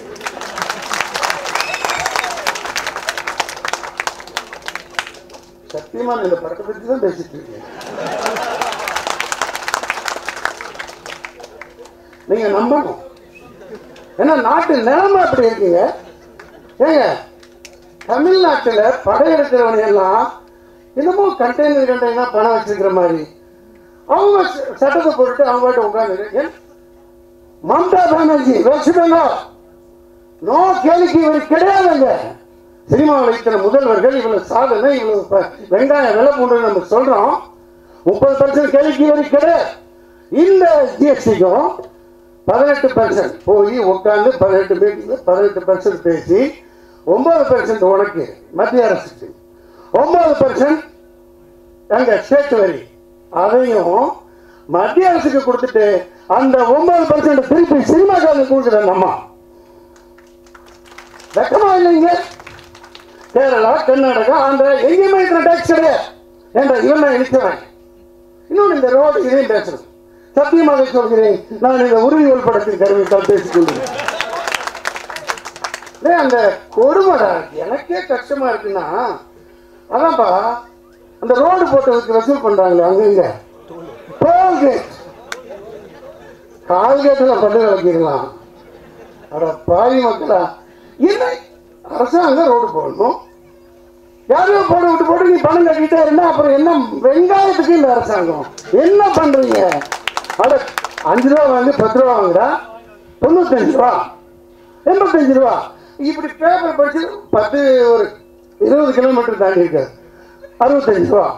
சத்தியமா நான் இந்த படத்தை பற்றி தான் பேசிட்டு இருக்கேன் நீங்க நம்பணும் ஏன்னா நாட்டு நிலைமை அப்படி இருக்குங்க ஏங்க தமிழ்நாட்டில் படையெடுக்கிறவங்க எல்லாம் இன்னமும் கண்டெய்னர் கண்டெய்னர் பணம் வச்சிருக்கிற மாதிரி அவங்க ச- சட்டத்தை போட்டுட்டு அவங்க பாட்டு உட்காந்து மம்தா பானர்ஜி வெஸ்ட் பெங்கால் நோ கேள்விக்கு இவர் கிடையாதுங்க சினிமாவில் இத்தனை முதல்வர்கள் இவ்வளவு சாதனை இவ்வளவு ப- வெங்காயம் விலை போன்று நம்ம சொல்றோம் முப்பது பர்சன்ட் கேள்விக்கு இவர் கிடையாது இந்த ஜிஎஸ்டிக்கும் பதினெட்டு பர்சன்ட் போய் உட்காந்து பதினெட்டு மீட்டிங் பதினெட்டு பர்சன்ட் பேசி ஒன்பது பர்சன்ட் உனக்கு மத்திய அரசுக்கு ஒன்பது பர்சன்ட் அங்க ஸ்டேட் வரி அதையும் மத்திய அரசுக்கு கொடுத்துட்டு அந்த ஒன்பது பர்சன்ட் திருப்பி சினிமாக்காரங்க கொடுக்குறேன் நம்ம வெக்கமா இல்லைங்க கேரளா கர்நாடகா ஆந்திரா எங்கேயுமே இருக்கிற டேக்ஸ் கிடையாது ஏன்டா இவன் நான் இழுக்கிறேன் இன்னொன்று இந்த ரோடு இதையும் பேசுறேன் சத்தியமாக சொல்கிறேன் நான் இந்த உறுதிகள் படத்தின் கருவித்தால் பேசிக் கொள்கிறேன் டேய், அந்த கொடுமைடா எனக்கே கஷ்டமா இருக்குன்னா அதான்ப்பா அந்த ரோடு போட்டதுக்கு வசூல் பண்றாங்களே அங்கங்க டோல்கேட் கால்கேட்டில் பட்டு கலக்கிடலாம் அட பாவி மக்களா இல்லை அரசாங்கம் ரோடு போடணும் யாரையோ போட விட்டு போட்டு நீ பணம் கட்டிட்டே இருந்தா அப்புறம் என்ன வெங்காயத்துக்கு இந்த அரசாங்கம் என்ன பண்றீங்க அட அஞ்சு ரூபா வாங்கி பத்து ரூபா வாங்குடா தொண்ணூத்தஞ்சு ரூபா எண்பத்தஞ்சு ரூபா இப்படி பேப்பர் படிச்சு பத்து ஒரு இருபது கிலோமீட்டர் தாண்டி இருக்கு அறுபத்தஞ்சு ரூபா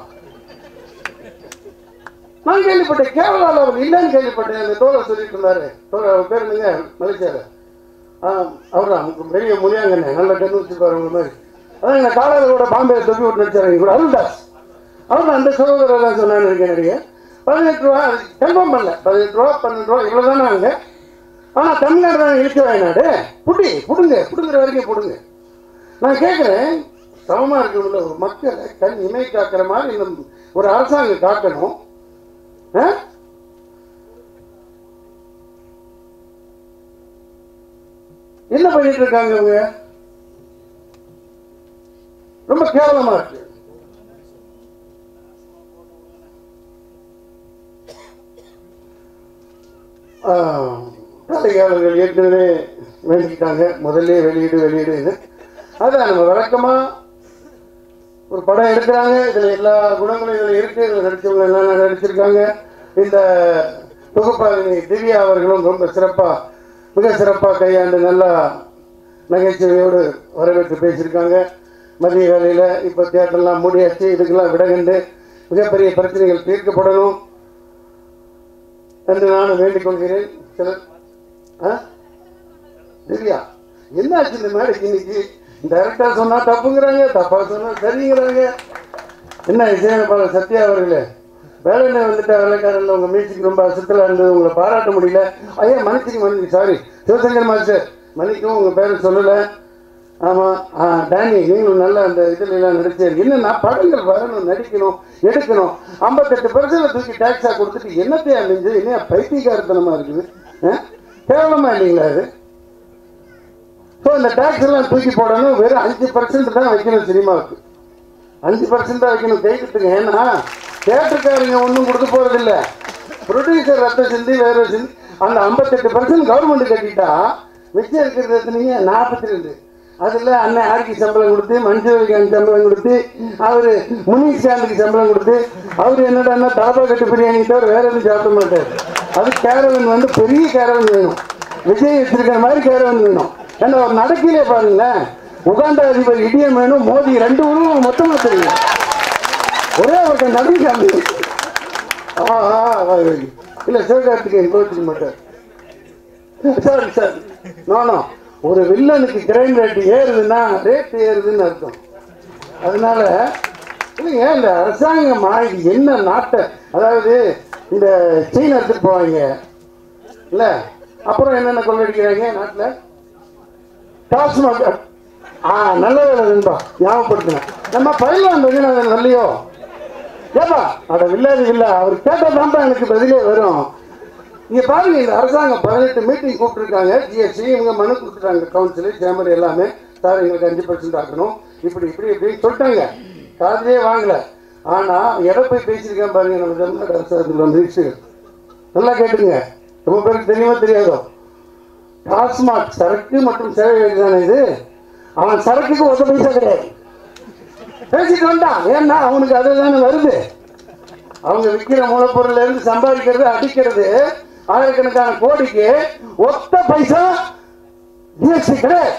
நான் கேள்விப்பட்டேன் கேரளாவில் அவர் இல்லைன்னு கேள்விப்பட்டேன் அந்த தோழர் சொல்லிட்டு இருந்தாரு தோழர் அவர் பேர் என்னங்க மலேசியாவில் அவர் தான் பெரிய முனியாங்கண்ணே நல்ல கண்ணு வச்சுருப்பாரு உங்க மாதிரி அதான் எங்கள் காலையில் கூட பாம்பே தொப்பி விட்டு நடிச்சாரு கூட அருள்தாஸ் அவர் தான் அந்த சகோதரர் தான் சொன்னான்னு இருக்கேன் நடிகை பதினெட்டு ரூபா கன்ஃபார்ம் பண்ணல பதினெட்டு ரூபா பன்னெண்டு ரூபா இவ்வளோ தானே அங்கே ஆனால் தமிழ்நாடு தான் இழுக்க வாய்நாடு புடி புடுங்க புடுங்குற வரைக்கும் புடுங்க நான் கேட்குறேன் சமமாக இருக்கணும்ல ஒரு மக்களை கண் இமை காக்கிற மாதிரி இந்த ஒரு அரசாங்கம் காக்கணும் ஆ? என்ன பண்ணிட்டு இருக்காங்க இவங்க ரொம்ப கேவலமா இருக்கு பத்திரிகையாளர்கள் ஏற்கனவே வேண்டிக்கிட்டாங்க முதல்ல வெளியீடு வெளியீடு அதான் நம்ம வழக்கமா ஒரு படம் எடுக்கிறாங்க இதுல எல்லா குணங்களும் இதுல இருக்கு இதுல நடிச்சவங்க எல்லாம் நடிச்சிருக்காங்க இந்த தொகுப்பாளினி திவ்யா அவர்களும் ரொம்ப சிறப்பா மிக சிறப்பா கையாண்டு நல்லா நகைச்சுவையோடு வரவேற்று பேசியிருக்காங்க மதிய வேலையில் இப்போ தேட்டர்லாம் மூடியாச்சு இதுக்கெல்லாம் விடகண்டு மிகப்பெரிய பிரச்சனைகள் தீர்க்கப்படணும் என்று நான் வேண்டிக் கொள்கிறேன் சிலர் ஆ திவ்யா என்னாச்சு இந்த மேடைக்கு இன்னைக்கு டைரக்டா சொன்னா தப்புங்கிறாங்க தப்பா சொன்னா சரிங்கிறாங்க என்ன இசையமைப்பாளர் சத்யா அவர்களே வேலையில வந்துட்ட வேலைக்காரன் உங்க மியூசிக் ரொம்ப அசத்தலா இருந்தது உங்களை பாராட்ட முடியல ஐயா மன்னிச்சுங்க மன்னிச்சு சாரி சிவசங்கர் மாஸ்டர் மன்னிக்கவும் உங்க பேரை சொல்லல ஆமா ஆ டேனி நீங்களும் நல்லா அந்த இதுல எல்லாம் நடிச்சீங்க என்னன்னா படங்கள் வரணும் நடிக்கணும் எடுக்கணும் ஐம்பத்தெட்டு பர்சன்ட் தூக்கி டாக்ஸா கொடுத்துட்டு என்னத்தையா மிஞ்சு என்ன பைத்தியக்காரத்தனமா இருக்குது ஆ? கேவலமா இல்லைங்களா அது ஸோ இந்த டேக்ஸ் எல்லாம் தூக்கி போடணும் வெறும் அஞ்சு பர்சன்ட் தான் வைக்கணும் சினிமாவுக்கு அஞ்சு பர்சன்ட் தான் வைக்கணும் கைக்கிட்டுங்க ஏன்னா தேட்டருக்காரங்க ஒன்றும் கொடுக்க போறதில்ல ப்ரொடியூசர் ரத்தம் சிந்தி வேற சிந்தி அந்த ஐம்பத்தெட்டு பர்சன்ட் கவர்மெண்ட் கட்டிட்டா மிச்சம் இருக்கிறது எத்தனைங்க நாற்பத்தி ரெண்டு அதில் அண்ணன் ஆர்கி சம்பளம் கொடுத்து மஞ்சள் சம்பளம் கொடுத்து அவர் முனீஷ் சாந்துக்கு சம்பளம் கொடுத்து அவர் என்னடா தாபா கட்டு பிரியாணி தவிர வேற எதுவும் சாப்பிட மாட்டார் அது கேரவன் வந்து பெரிய கேரவன் வேணும் விஜய் வச்சிருக்கிற மாதிரி கேரவன் வேணும் ஏன்னா ஒரு நடக்கையிலே பாருங்களேன் உகாண்டா அதிபர் இடியம் வேணும் மோடி ரெண்டு உருவம் மொத்தமா தெரியும் ஒரே ஒருத்தன் நடுவு சாமி ஆ ஆ, ஆ, இல்ல சிவகார்த்திகேயன் கோச்சிக்க மாட்டார் சாரி சார் நானோ ஒரு வில்லனுக்கு கிரைம் ரேட் ஏறுதுன்னா ரேட் ஏறுதுன்னு அர்த்தம் அதனால இல்லைங்க இந்த அரசாங்கமா இது என்ன நாட்டை அதாவது இந்த சீன எடுத்துட்டு போவாங்க இல்ல அப்புறம் என்னென்ன கொள்ளடிக்கிறாங்க நாட்டுல டாஸ்மாக் ஆ நல்ல வேலை நண்பா ஞாபகப்படுத்தினேன் நம்ம பயிலான் ரகுநாதன் வரலையோ ஏப்பா அட வில்லாது இல்ல அவர் கேட்டதான்ப்பா எனக்கு பதிலே வரும் இங்க பாருங்க இந்த அரசாங்கம் பதினெட்டு மீட்டிங் கூப்பிட்டுருக்காங்க ஜிஎஸ்டி இவங்க மனு கொடுத்துட்டாங்க கவுன்சில் சேம்பர் எல்லாமே சார் எங்களுக்கு அஞ்சு பர்சன்ட் ஆக்கணும் இப்படி இப்படி இப்படின்னு சொல்லிட்டாங்க காதலே வாங்கல ஆனா எதை போய் பேசியிருக்கேன் பாருங்க நம்ம தமிழ்நாடு அரசாங்கத்தில் மினிஸ்டர் நல்லா கேட்டுங்க ரொம்ப பேருக்கு தெரியுமா தெரியாதோ டாஸ்மாக் சரக்கு மற்றும் சேவை வரி தானே இது அவன் சரக்குக்கு ஒத்த பைசா கிடையாது பேசிட்டு வந்தான் ஏன்னா அவனுக்கு அதுதானே வருது அவங்க விற்கிற மூலப்பொருள்ல இருந்து சம்பாதிக்கிறது அடிக்கிறது ஆயிரக்கணக்கான கோடிக்கு ஒத்த பைசா ஜிஎஸ்டி கிடையாது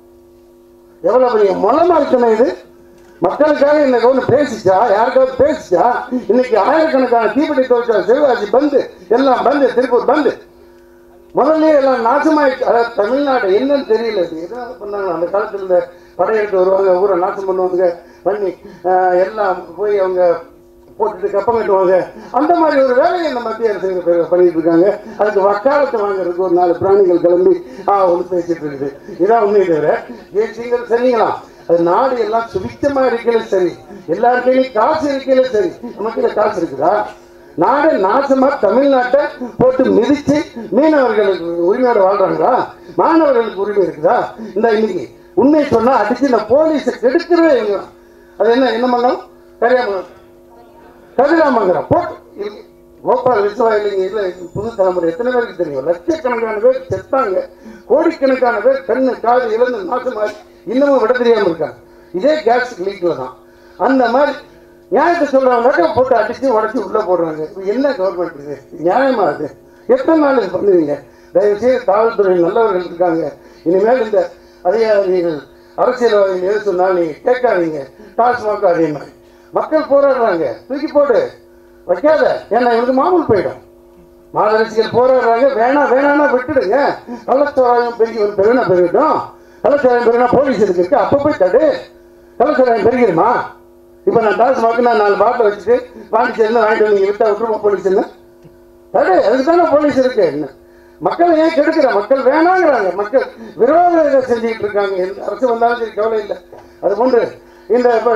எவ்வளவு பெரிய மூலமா இருக்கணும் இது மக்களுக்காக இந்த கவர்மெண்ட் பேசிச்சா யாருக்காவது பேசிச்சா இன்னைக்கு ஆயிரக்கணக்கான தீப்பெட்டி தொழிற்சாலை சிவகாசி பந்து எல்லாம் பந்து திருப்பூர் பந்து முதல்ல எல்லாம் நாசமாயிடுச்சு அதாவது தமிழ்நாடு என்னன்னு தெரியல இது எதனால பண்ணாங்க அந்த காலத்துல இந்த படையெடுத்து வருவாங்க ஊரை நாசம் பண்ணுவாங்க பண்ணி ஆஹ், எல்லாம் போய் அவங்க போட்டுட்டு கப்பம் கட்டுவாங்க அந்த மாதிரி ஒரு வேலையை இந்த மத்திய அரசு இங்க ப- பண்ணிட்டு இருக்காங்க அதுக்கு வக்காலத்து வாங்குறதுக்கு ஒரு நாலு பிராணிகள் கிளம்பி ஆ ஒன்று பேசிட்டு இருக்குது இதான் உண்மை தவிர ஏசிங்கள் சரிங்களா அது நாடு எல்லாம் சுபிச்சமா இருக்கல சரி எல்லாருக்கையும் காசு இருக்கல சரி நமக்கு காசு இருக்குதா நாடு நாசமா தமிழ்நாட்டை போட்டு மிதிச்சு மீனவர்களுக்கு உரிமையோட வாழ்றாங்களா மாணவர்களுக்கு உரிமை இருக்குதா இந்த இன்னைக்கு உண்மை சொன்னா அடிச்சு இந்த போலீஸை கெடுக்கிறவே இவங்க அது என்ன என்ன மங்கலம் கரியாமங்கலம் கதிராமங்கலம் போட்டு இருக்கு. கோபால் விஸ்வா இல்லைங்க இல்ல புது தலைமுறை எத்தனை பேருக்கு தெரியும் லட்சக்கணக்கான பேர் செத்தாங்க கோடிக்கணக்கான பேர் கண்ணு காது இழந்து நாசமாகி இன்னமும் விட தெரியாம இருக்காங்க இதே கேஸ் லீக்ல தான் அந்த மாதிரி நியாயத்தை சொல்றவங்க போட்டு அடிச்சு உடச்சி உள்ள போடுறாங்க இது என்ன கவர்மெண்ட் இது நியாயமா அது எத்தனை நாள் இது பண்ணுவீங்க தயவு செய்து காவல்துறை நல்லவர்கள் இருக்காங்க இனிமேல் இந்த அதிகாரிகள் அரசியல்வாதிகள் எது சொன்னாலும் நீங்க கேட்காதீங்க டாஸ்மாக் அதே மாதிரி மக்கள் போராடுறாங்க தூக்கி போடு வைக்காத ஏன்னா இவனுக்கு மாமூல் போயிடும் மாதரசிகள் போராடுறாங்க வேணாம் வேணாம்னா விட்டுடுங்க கள்ளச்சாராயம் பெருகி பெருனா பெருகட்டும் கள்ளச்சாராயம் பெருனா போலீஸ் இருக்கு இருக்கு அப்போ போய் தடு கள்ளச்சாராயம் பெருகிடுமா இப்போ நான் டாஸ்மாக்கு நான் நாலு பாட்டில் வச்சுட்டு பாண்டிச்சேரியில் வாங்கிட்டு வந்து விட்டா விட்டுருமா போலீஸ்ன்னு தடு அதுக்கு தானே போலீஸ் இருக்கு என்ன மக்கள் ஏன் கெடுக்கிற மக்கள் வேணாங்கிறாங்க மக்கள் விரோத இதை செஞ்சுக்கிட்டு இருக்காங்க எந்த அரசு வந்தாலும் சரி கவலை இல்லை அது போன்று இந்த இப்போ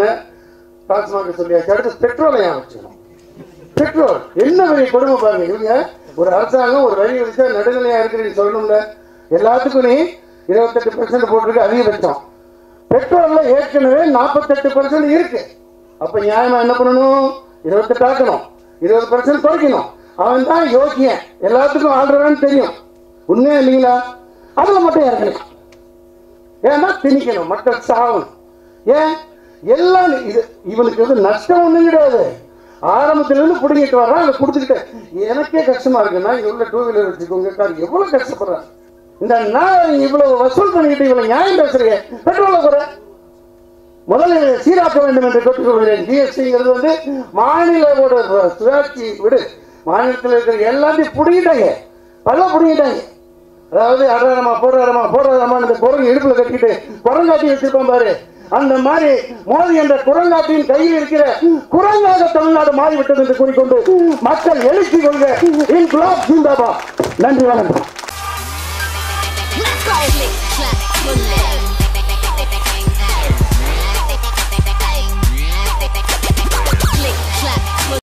டாஸ்மாக சொல்லியாச்சு அடுத்து பெட்ரோலை ஏன் வச்சுக்கணும் பெட்ரோல் என்ன பெரிய கொடுமை பாருங்க இவங்க ஒரு அரசாங்கம் ஒரு வரி விதிச்சா நடுநிலையா இருக்கிறீன்னு சொல்லணும்ல எல்லாத்துக்கும் நீ இருபத்தெட்டு பர்சன்ட் போட்டிருக்கு அதிகபட்சம் பெட்ரோல்ல ஏற்கனவே நாற்பத்தெட்டு பர்சன்ட் இருக்கு அப்ப நியாயமா என்ன பண்ணணும் இருபத்தெட்டு ஆக்கணும் இருபது பர்சன்ட் குறைக்கணும் அவன் தான் யோக்கியன் எல்லாத்துக்கும் ஆடுறான்னு தெரியும் உண்மையா இல்லைங்களா அதுல மட்டும் இறக்கணும் ஏன்னா திணிக்கணும் மக்கள் சாகணும் ஏன் எல்லாம் இது இவனுக்கு வந்து நஷ்டம் ஒண்ணும் கிடையாது ஆரம்பத்துல இருந்து பிடிங்கிட்டு வர்றான் அதை கொடுத்துக்கிட்டு எனக்கே கஷ்டமா இருக்குன்னா இங்க உள்ள டூ வீலர் வச்சுக்கோங்க கார் எவ்வளவு கஷ்டப்படுறான் இந்த நான் இவ்வளவு வசூல் பண்ணிக்கிட்டு இவ்வளவு நியாயம் பேசுறீங்க பெட்ரோலை குறை முதல்ல இதை சீராக்க வேண்டும் என்று கேட்டுக்கொள்கிறேன் ஜிஎஸ்டிங்கிறது வந்து மாநிலோட சுயாட்சி விடு மாநிலத்தில் இருக்கிற எல்லாத்தையும் பிடிக்கிட்டாங்க பல பிடிக்கிட்டாங்க அதாவது அடாரமா போராடமா போராடமா இந்த குரங்கு இடுப்புல கட்டிட்டு குரங்காட்டி வச்சிருப்போம் பாரு அந்த மாதிரி மோதி என்ற குரங்காட்டியின் கையில் இருக்கிற குரங்காக தமிழ்நாடு மாறிவிட்டது என்று கூறிக்கொண்டு மக்கள் எழுச்சி கொள்க இன்குலாப் ஜிந்தாபா நன்றி வணக்கம் Let's go. Click, clack, bullet.